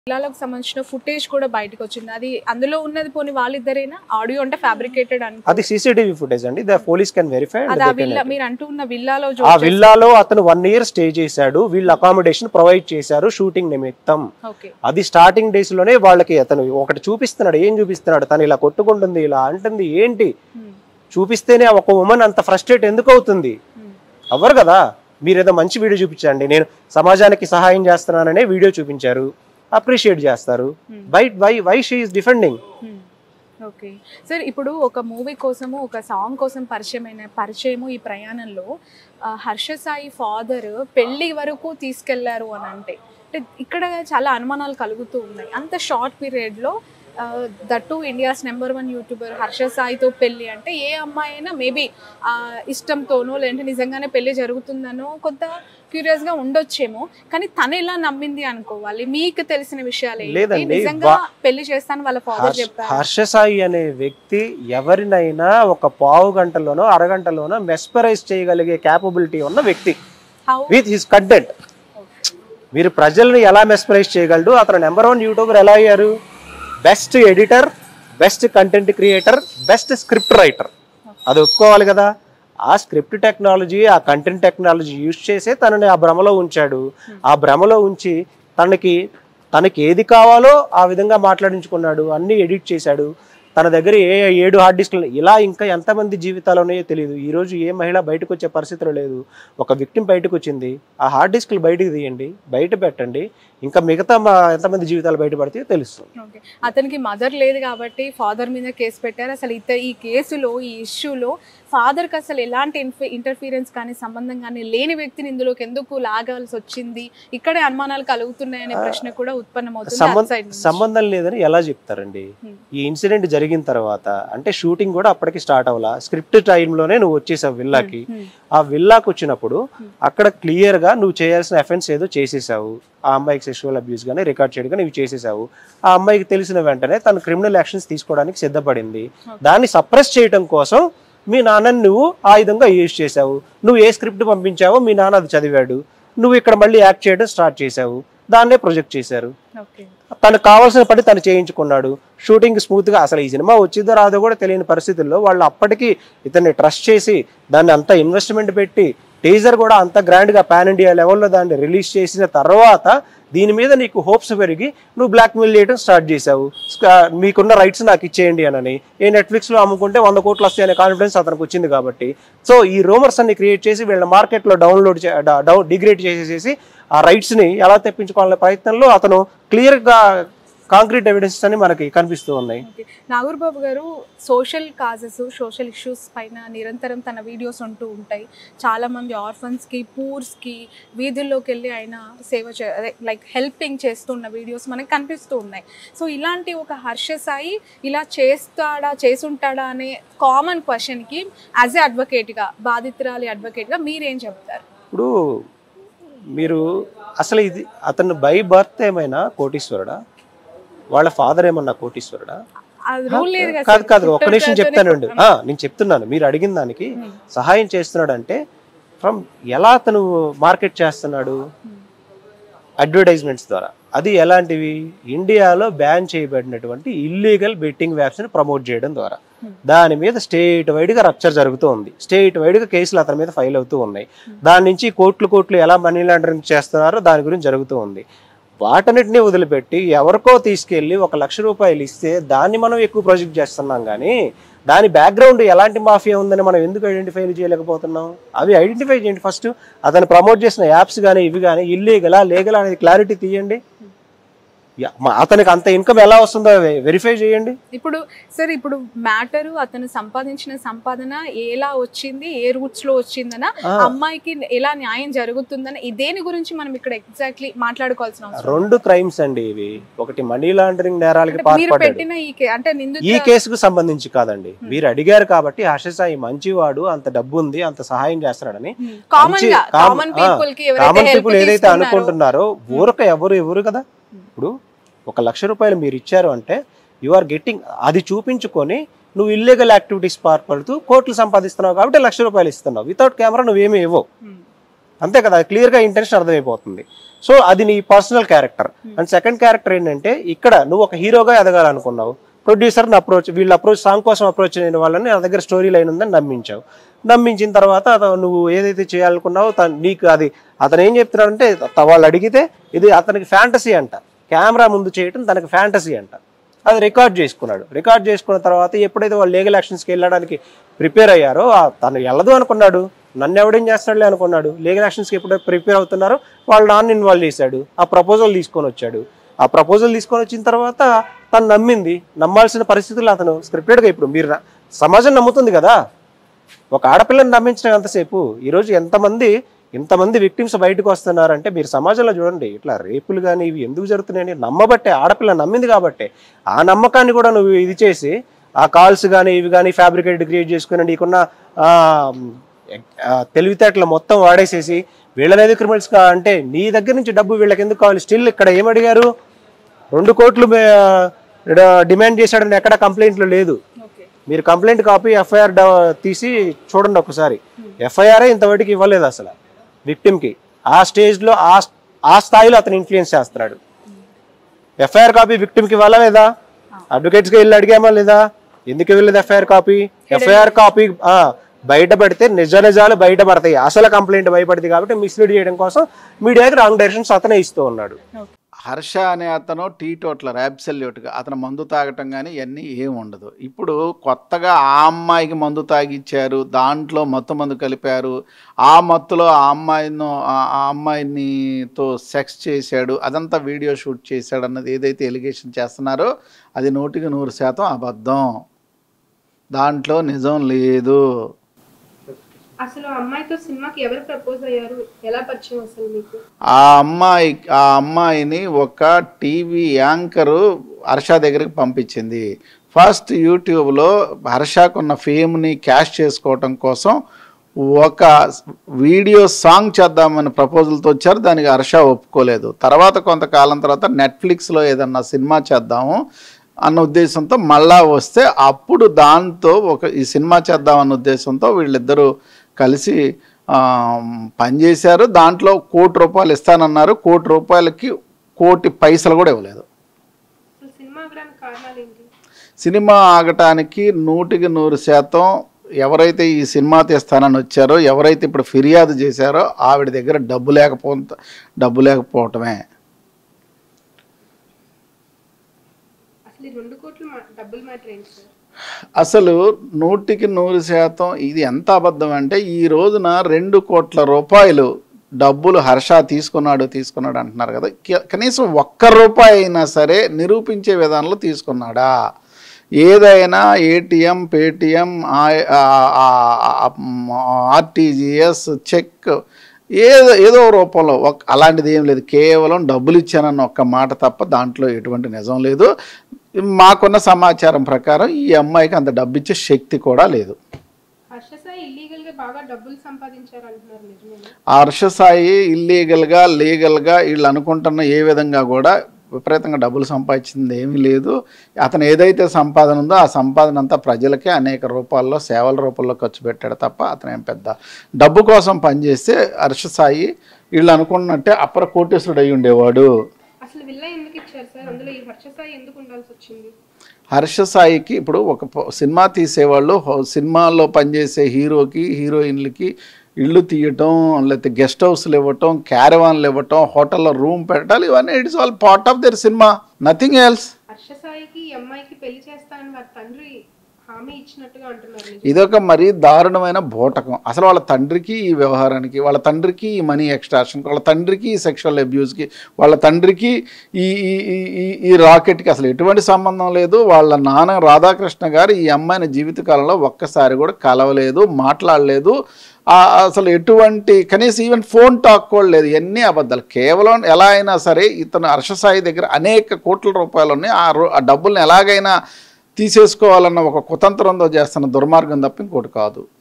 పిల్లలకు సంబంధించిన ఫుటేజ్ కూడా బయటకు వచ్చింది అది అందులో ఉన్నది పోనీ వాళ్ళిద్దరేనా ఆడియో అంటే ఫ్యాబ్రికేటెడ్ అని అది సీసీటీవీ ఫుటేజ్ అండి ద పోలీస్ కెన్ వెరిఫై అది ఆ విల్లా మీరు అంటూ ఉన్న విల్లాలో ఆ జోక్ విల్లాలో అతను వన్ ఇయర్ స్టే చేశాడు వీళ్ళు అకామిడేషన్ ప్రొవైడ్ చేశారు షూటింగ్ నిమిత్తం ఓకే అది స్టార్టింగ్ డేస్ లోనే వాళ్ళకి అతను ఒకటి చూపిస్తున్నాడు ఏం చూపిస్తున్నాడు తను ఇలా కొట్టుకుంటుంది ఇలా అంటుంది ఏంటి చూపిస్తేనే ఒక ఉమెన్ అంత ఫ్రస్ట్రేట్ ఎందుకు అవుతుంది అవ్వరు కదా మీరు ఏదో మంచి వీడియో చూపించండి నేను సమాజానికి సహాయం చేస్తున్నాననే వీడియో చూపించారు అప్రిషియేట్ చేస్తారు why why why she is defending okay sir ఇప్పుడు ఒక మూవీ కోసము ఒక సాంగ్ కోసం పరిచయమైన పరిచయము ఈ ప్రయాణంలో ఆ, హర్ష సాయి ఫాదర్ పెళ్లి వరకు తీసుకెళ్లారు అని అంటే అంటే ఇక్కడ చాలా అనుమానాలు కలుగుతూ ఉన్నాయి అంత షార్ట్ పీరియడ్లో that India's number one YouTuber Harsha సాయితో పెళ్లి అంటే ఏ అమ్మాయి అయినా మేబీ ఇష్టంతోనో లేదంటే నిజంగానే పెళ్లి జరుగుతుందనో కొంత క్యూరియస్గా ఉండొచ్చేమో కానీ తను ఎలా నమ్మింది అనుకోవాలి మీకు తెలిసిన విషయాలు ఏంటి? లేదండి, నిజంగా వా- పెళ్లి చేస్తాను వాళ్ళ ఫాదర్ చెప్పారు హర్ష సాయి అనే వ్యక్తి ఎవరినైనా ఒక పావు గంటలోనో అరగంటలోనో మెస్పరైజ్ చేయగలిగే క్యాపబిలిటీ ఉన్న వ్యక్తి హౌ విత్ హిస్ కంటెంట్ మీరు ప్రజల్ని ఎలా మెస్పరైజ్ చేయగలడు అతను నెంబర్ వన్ యూట్యూబర్ ఎలా అయ్యారు best editor best content creator best script writer అది ఒప్పుకోవాలి కదా ఆ స్క్రిప్ట్ టెక్నాలజీ ఆ కంటెంట్ టెక్నాలజీ యూజ్ చేసే తనని ఆ భ్రమలో ఉంచాడు ఆ భ్రమలో ఉంచి తనకి తనకి ఏది కావాలో ఆ విధంగా మాట్లాడించుకున్నాడు అన్ని ఎడిట్ చేశాడు తన దగ్గర ఏ ఏడు హార్డ్ డిస్క్లు ఇలా ఇంకా ఎంతమంది జీవితాలు ఉన్నాయో తెలియదు ఈ రోజు ఏ మహిళ బయటకు వచ్చే పరిస్థితులు లేదు ఒక విక్టిమ్ బయటకు వచ్చింది ఆ హార్డ్ డిస్క్లు బయటకు తీయండి బయట పెట్టండి ఇంకా మిగతా మా ఎంతమంది జీవితాలు బయటపడితే తెలుస్తుంది ఓకే అతనికి మదర్ లేదు కాబట్టి ఫాదర్ మీద కేసు పెట్టారు అసలు ఇత ఈ కేసులో ఈ ఇష్యూలో ఫాదర్కి అసలు ఎలాంటి ఇంటర్ఫీరెన్స్ కానీ సంబంధం కానీ లేని వ్యక్తిని ఇందులోకి ఎందుకు లాగాల్సి వచ్చింది ఇక్కడే అనుమానాలు కలుగుతున్నాయనే ప్రశ్న కూడా ఉత్పన్నమవుతుంది అటు సంబంధ side నుంచి. సంబంధం లేదని ఎలా చెప్తారండి Hmm. ఈ ఇన్సిడెంట్ జరిగిన తర్వాత అంటే షూటింగ్ కూడా అప్పటికి స్టార్ట్ అవ్వాలా స్క్రిప్ట్ టైంలోనే నువ్వు వచ్చేసావు విల్లాకి Hmm. ఆ విల్లాకి వచ్చినప్పుడు అక్కడ క్లియర్ గా నువ్వు చేయాల్సిన అఫెన్స్ ఏదో చేసేసావు ఆ అమ్మాయికి సెక్షువల్ అబ్యూస్ గానీ రికార్డ్ చేయడం కానీ ఇవి చేసేసావు ఆ అమ్మాయికి తెలిసిన వెంటనే తను క్రిమినల్ యాక్షన్స్ తీసుకోవడానికి సిద్ధపడింది దాన్ని సప్రెస్ చేయడం కోసం మీ నాన్నని నువ్వు ఆ విధంగా యూజ్ చేసావు నువ్వు ఏ స్క్రిప్ట్ పంపించావో మీ నాన్న అది చదివాడు నువ్వు ఇక్కడ మళ్ళీ యాక్ట్ చేయడం స్టార్ట్ చేసావు దాన్నే ప్రొజెక్ట్ చేశారు ఓకే తనకు కావాల్సిన పని తను చేయించుకున్నాడు షూటింగ్ స్మూత్ గా అసలు ఈ సినిమా వచ్చిందో రాదో కూడా తెలియని పరిస్థితుల్లో వాళ్ళు అప్పటికి ఇతన్ని ట్రస్ట్ చేసి దాన్ని అంత ఇన్వెస్ట్మెంట్ పెట్టి టీజర్ కూడా అంత గ్రాండ్ గా పాన్ ఇండియా లెవెల్లో దాన్ని రిలీజ్ చేసిన తర్వాత దీని మీద నీకు హోప్స్ పెరిగి నువ్వు బ్లాక్ మెయిల్ చేయడం స్టార్ట్ చేసావు స్క- మీకున్న రైట్స్ నాకు ఇచ్చేయండి అని ఏ నెట్ఫ్లిక్స్ లో అమ్ముకుంటే వంద కోట్లు వస్తాయి అనే కాన్ఫిడెన్స్ అతనికి వచ్చింది కాబట్టి సో ఈ రూమర్స్ అన్ని క్రియేట్ చేసి వీళ్ళ మార్కెట్ లో డౌన్లోడ్ డౌన్ డిగ్రేడ్ చేసేసి ఆ రైట్స్ ని ఎలా తెప్పించుకోవాలనే ప్రయత్నంలో అతను క్లియర్ గా కాంక్రీట్ ఎవిడెన్స్ అని మనకి కనిపిస్తూ ఉన్నాయి ఓకే నాగూర్ బాబు గారు సోషల్ కాజెస్ సోషల్ ఇష్యూస్ పైన నిరంతరం తన వీడియోస్ ఉంటూ ఉంటాయి చాలా మంది ఆర్ఫన్స్కి పూర్స్కి వీధుల్లోకి వెళ్ళి ఆయన సేవ చే అదే లైక్ హెల్పింగ్ చేస్తున్న వీడియోస్ మనకి కనిపిస్తూ ఉన్నాయి సో ఇలాంటి ఒక హర్ష సాయి ఇలా చేస్తాడా చేసుంటాడా అనే కామన్ క్వశ్చన్కి యాజ్ ఏ అడ్వకేట్గా బాధితురాలి అడ్వకేట్గా మీరేం చెప్తారు ఇప్పుడు మీరు అసలు ఇది అతను బై బర్త్ ఏమైనా కోటీశ్వరుడా వాళ్ళ ఫాదర్ ఏమన్నా కోటీశ్వరుడా అది రూల్ లేదు కదా కాదు సార్. కాదు ఒక్క నిమిషం పుట్టుకతోనే చెప్తానండి ఆ, నేను చెప్తున్నాను మీరు అడిగిన దానికి Hmm. సహాయం చేస్తున్నాడు అంటే ఫ్రమ్ ఎలా అతను మార్కెట్ చేస్తున్నాడు అడ్వర్టైజ్మెంట్స్ ద్వారా అది ఎలాంటివి ఇండియాలో బ్యాన్ చేయబడినటువంటి ఇల్లీగల్ బెట్టింగ్ ని ప్రమోట్ చేయడం ద్వారా Hmm. దాని మీద స్టేట్ వైడ్ గా రప్చర్ జరుగుతూ ఉంది స్టేట్ వైడ్ గా కేసులు అతని మీద ఫైల్ అవుతూ ఉన్నాయి దాని నుంచి కోట్లు కోట్లు ఎలా మనీ లాండరింగ్ చేస్తున్నారో దాని గురించి జరుగుతూ ఉంది వాటన్నిటిని వదిలిపెట్టి ఎవరికో తీసుకెళ్ళి ఒక లక్ష రూపాయలు ఇస్తే దాన్ని మనం ఎక్కువ ప్రాజెక్ట్ చేస్తున్నాం కానీ దాని బ్యాక్గ్రౌండ్ ఎలాంటి మాఫియా ఉందని మనం ఎందుకు ఐడెంటిఫై చేయలేకపోతున్నాం అవి ఐడెంటిఫై చేయండి ఫస్ట్ అతను ప్రమోట్ చేసిన యాప్స్ కానీ ఇవి కానీ ఇల్లీగలా లీగల్ అనేది క్లారిటీ తీయండి యా- మ- అతనికి అంత ఇన్కమ్ ఎలా వస్తుందో వెరిఫై చేయండి ఇప్పుడు సార్ ఇప్పుడు మ్యాటర్ అతను సంపాదించిన సంపాదన ఎలా వచ్చింది ఏ రూట్స్ లో వచ్చిందన ఆ. అమ్మాయికి ఎలా న్యాయం జరుగుతుందని దేని గురించి మనం ఇక్కడ ఎగ్జాక్ట్లీ మాట్లాడుకోవాల్సిన అవసరం రెండు క్రైమ్స్ అండి ఇవి ఒకటి మనీ లాండరింగ్ నేరాలకి అంటే మీరు పాల్పడ్డాడు పెట్టిన ఈ కే- అంటే నిందిత ఈ కేసుకు సంబంధించి కాదండి మీరు అడిగారు కాబట్టి హర్షసాయి మంచివాడు అంత డబ్బు ఉంది అంత సహాయం చేస్తున్నాడని కామన్ మంచి- గా కామ- కామన్ ఆ, పీపుల్ కి ఎవరైతే కామన్ help పీపుల్ ఏదైతే తీసుకున్నారో, అనుకుంటున్నారో ఊరక ఎవరు ఎవరు కదా ఇప్పుడు ఒక లక్ష రూపాయలు మీరు ఇచ్చారు అంటే యు ఆర్ గెట్టింగ్ అది చూపించుకొని నువ్వు ఇల్లీగల్ యాక్టివిటీస్ పాల్పడుతూ కోట్లు సంపాదిస్తున్నావు కాబట్టి లక్ష రూపాయలు ఇస్తున్నావు వితౌట్ కెమెరా నువ్వేమీ ఇవ్వవు Hmm. అంతే కదా క్లియర్గా ఇంటెన్షన్ అర్థమైపోతుంది సో అది నీ personal character and second character ఏంటంటే ఇక్కడ నువ్వు ఒక హీరోగా ఎదగాలనుకున్నావు ప్రొడ్యూసర్ని అప్రోచ్ వీళ్ళ అప్రోచ్ సాంగ్ కోసం అప్రోచ్ అయిన వాళ్ళని నా దగ్గర స్టోరీ లైన్ ఉందని నమ్మించావు నమ్మించిన తర్వాత అతను నువ్వు ఏదైతే చేయాలనుకున్నావో తను నీకు అది అతను ఏం చెప్తున్నాడంటే త- వాళ్ళు అడిగితే ఇది అతనికి ఫ్యాంటసీ అంట కెమెరా ముందు చేయటం తనకి ఫ్యాంటసీ అంట అది రికార్డ్ చేసుకున్నాడు రికార్డ్ చేసుకున్న తర్వాత ఎప్పుడైతే వాళ్ళు లీగల్ యాక్షన్స్కి వెళ్ళడానికి ప్రిపేర్ అయ్యారో ఆ తను వెళ్ళదు అనుకున్నాడు నన్ను ఎవడేం చేస్తాడులే అనుకున్నాడు లీగల్ యాక్షన్స్కి ఎప్పుడైతే ప్రిపేర్ అవుతున్నారో వాళ్ళు నాన్న ఇన్వాల్వ్ చేశాడు ఆ ప్రపోజల్ తీసుకొని వచ్చాడు ఆ ప్రపోజల్ తీసుకొని వచ్చిన తర్వాత తను నమ్మింది నమ్మాల్సిన పరిస్థితుల్లో అతను స్క్రిప్టెడ్గా ఇప్పుడు మీరు రా- సమాజం నమ్ముతుంది కదా ఒక ఆడపిల్లని నమ్మించడం ఎంతసేపు ఈరోజు ఎంతమంది ఇంతమంది విక్టిమ్స్ బయటకు వస్తున్నారంటే మీరు సమాజంలో చూడండి ఇట్లా రేపులు కానీ ఇవి ఎందుకు జరుగుతున్నాయని నమ్మబట్టే ఆడపిల్ల నమ్మింది కాబట్టే ఆ నమ్మకాన్ని కూడా నువ్వు ఇది చేసి ఆ కాల్స్ కానీ ఇవి కానీ ఫ్యాబ్రికేట్ క్రియేట్ చేసుకుని నీకున్న ఆ, ఆ, తెలివితేటలు మొత్తం వాడేసేసి వీళ్ళనేది క్రిమినల్స్ అంటే నీ దగ్గర నుంచి డబ్బు వీళ్ళకి ఎందుకు కావాలి స్టిల్ ఇక్కడ ఏమడిగారు రెండు కోట్లు మే- డిమాండ్ చేశాడని ఎక్కడ కంప్లైంట్లు లేదు ఓకే మీరు కంప్లైంట్ కాపీ ఎఫ్ఐఆర్ తీసి చూడండి ఒకసారి ఎఫ్ఐఆర్ ఇంతవరకు ఇవ్వలేదు అసలు విక్టిమ్కి ఆ స్టేజ్లో ఆ ఆ స్థాయిలో అతను ఇన్ఫ్లుయెన్స్ చేస్తున్నాడు ఎఫ్ఐఆర్ కాపీ విక్టిమ్కి ఇవ్వాలా లేదా అడ్వకేట్స్కి వెళ్ళి అడిగామా లేదా ఎందుకు ఇవ్వలేదు ఎఫ్ఐఆర్ కాపీ ఎఫ్ఐఆర్ కాపీ బయటపడితే నిజ నిజాలు బయటపడతాయి అసలు కంప్లైంట్ భయపడింది కాబట్టి మిస్లీడ్ చేయడం కోసం మీడియాకి రాంగ్ డైరెక్షన్స్ అతనే ఇస్తూ ఉన్నాడు హర్ష అనే అతను టీ టోట్లర్ అబ్సల్యూట్గా అతను మందు తాగటం కానీ ఇవన్నీ ఏం ఉండదు ఇప్పుడు కొత్తగా ఆ అమ్మాయికి మందు తాగిచ్చారు దాంట్లో మత్తు మందు కలిపారు ఆ మత్తులో ఆ అమ్మాయిను ఆ- ఆ అమ్మాయినితో సెక్స్ చేశాడు అదంతా వీడియో షూట్ చేశాడు అన్నది ఏదైతే ఎలిగేషన్ చేస్తున్నారో అది నూటికి నూరు శాతం అబద్ధం దాంట్లో నిజం లేదు అసలు ఆ అమ్మాయితో సినిమాకి ఎవరు ప్రపోజ్ అయ్యారు ఎలా పరిచయం అసలు మీకు ఆ అమ్మాయి ఆ అమ్మాయిని ఒక టీవీ యాంకరు హర్ష దగ్గరికి పంపించింది ఫస్ట్ యూట్యూబ్లో హర్షకున్న ఫేమ్ని క్యాష్ చేసుకోవటం కోసం ఒక వీడియో సాంగ్ చేద్దామని ప్రపోజల్తో వచ్చారు దానికి హర్ష ఒప్పుకోలేదు తర్వాత కొంతకాలం తర్వాత నెట్ఫ్లిక్స్లో ఏదన్నా సినిమా చేద్దాము అన్న ఉద్దేశంతో మళ్ళా వస్తే అప్పుడు దాంతో ఒక ఈ సినిమా చేద్దామన్న ఉద్దేశంతో వీళ్ళిద్దరూ కలిసి ఆ, పనిచేశారు దాంట్లో కోటి రూపాయలు ఇస్తానన్నారు కోటి రూపాయలకి కోటి పైసలు కూడా ఇవ్వలేదు అసలు సినిమా ఆగడానికి కారణాలు ఏంటి సినిమా ఆగటానికి నూటికి నూరు శాతం ఎవరైతే ఈ సినిమా తీస్తానని వచ్చారో ఎవరైతే ఇప్పుడు ఫిర్యాదు చేశారో ఆవిడ దగ్గర డబ్బు లేకపో డబ్బు లేకపోవటమే అసలు ఈ రెండు కోట్లు మా- డబ్బులు మ్యాటర్ ఏంటి సార్ అసలు నూటికి నూరు శాతం ఇది ఎంత అబద్ధం అంటే ఈ రోజున రెండు కోట్ల రూపాయలు డబ్బులు హర్ష తీసుకున్నాడు తీసుకున్నాడు అంటున్నారు కదా క- కనీసం ఒక్క రూపాయి అయినా సరే నిరూపించే విధానంలో తీసుకున్నాడా ఏదైనా ఏటీఎం పేటిఎం ఆర్టీజీఎస్ చెక్ ఏదో ఏదో రూపంలో ఒక అలాంటిది ఏం లేదు కేవలం డబ్బులు ఇచ్చానన్న ఒక్క మాట తప్ప దాంట్లో ఎటువంటి నిజం లేదు మాకున్న సమాచారం ప్రకారం ఈ అమ్మాయికి అంత డబ్బు ఇచ్చే శక్తి కూడా లేదు హర్ష సాయి ఇల్లీగల్ గా బాగా డబ్బులు సంపాదించారు అంటున్నారు నిజమేనా హర్ష సాయి ఇల్లీగల్గా లీగల్గా వీళ్ళు అనుకుంటున్న ఏ విధంగా కూడా విపరీతంగా డబ్బులు సంపాదించింది ఏమీ లేదు అతను ఏదైతే సంపాదన ఉందో ఆ సంపాదన అంతా ప్రజలకే అనేక రూపాల్లో సేవల రూపంలో ఖర్చు పెట్టాడు తప్ప అతను ఏం పెద్ద డబ్బు కోసం పనిచేస్తే హర్ష సాయి వీళ్ళు అనుకున్నట్టే అప్పర కోటేశ్వరుడు అయి ఉండేవాడు అసలు విల్ల ఎందుకు ఇచ్చారు సార్ అందులో ఈ హర్ష సాయి ఎందుకు ఉండాల్సి వచ్చింది హర్ష సాయికి ఇప్పుడు ఒక ప- సినిమా తీసేవాళ్ళు హో- సినిమాల్లో పనిచేసే హీరోకి హీరోయిన్లకి ఇల్లు తీయటం లేకపోతే గెస్ట్ హౌస్లు ఇవ్వటం క్యారవాన్లు ఇవ్వటం హోటల్లో రూమ్ పెట్టాలి ఇవన్నీ it's all part of their cinema nothing else Harsha సాయికి ఈ అమ్మాయికి పెళ్లి చేస్తానని వారి తండ్రి హామీ ఇచ్చినట్టుగా అంటున్నారు నిజం. ఇదొక మరీ దారుణమైన బోటకం అసలు వాళ్ళ తండ్రికి ఈ వ్యవహారానికి వాళ్ళ తండ్రికి ఈ మనీ ఎక్స్ట్రాక్షన్కి వాళ్ళ తండ్రికి ఈ సెక్షువల్ అబ్యూస్కి వాళ్ళ తండ్రికి ఈ ఈ ఈ- ఈ ఈ రాకెట్కి అసలు ఎటువంటి సంబంధం లేదు వాళ్ళ నాన్న రాధాకృష్ణ గారు ఈ అమ్మాయిని జీవితకాలంలో ఒక్కసారి కూడా కలవలేదు మాట్లాడలేదు ఆ అసలు ఎటువంటి కనీసం ఈవెన్ ఫోన్ టాక్ కూడా లేదు ఇవన్నీ అబద్ధాలు కేవలం ఎలా అయినా సరే ఇతను హర్షసాయి దగ్గర అనేక కోట్ల రూపాయలు ఉన్నాయి ఆ రూ- ఆ డబ్బుల్ని ఎలాగైనా తీసేసుకోవాలన్న ఒక కుతంత్రంతో చేస్తున్న దుర్మార్గం తప్ప ఇంకోటి కాదు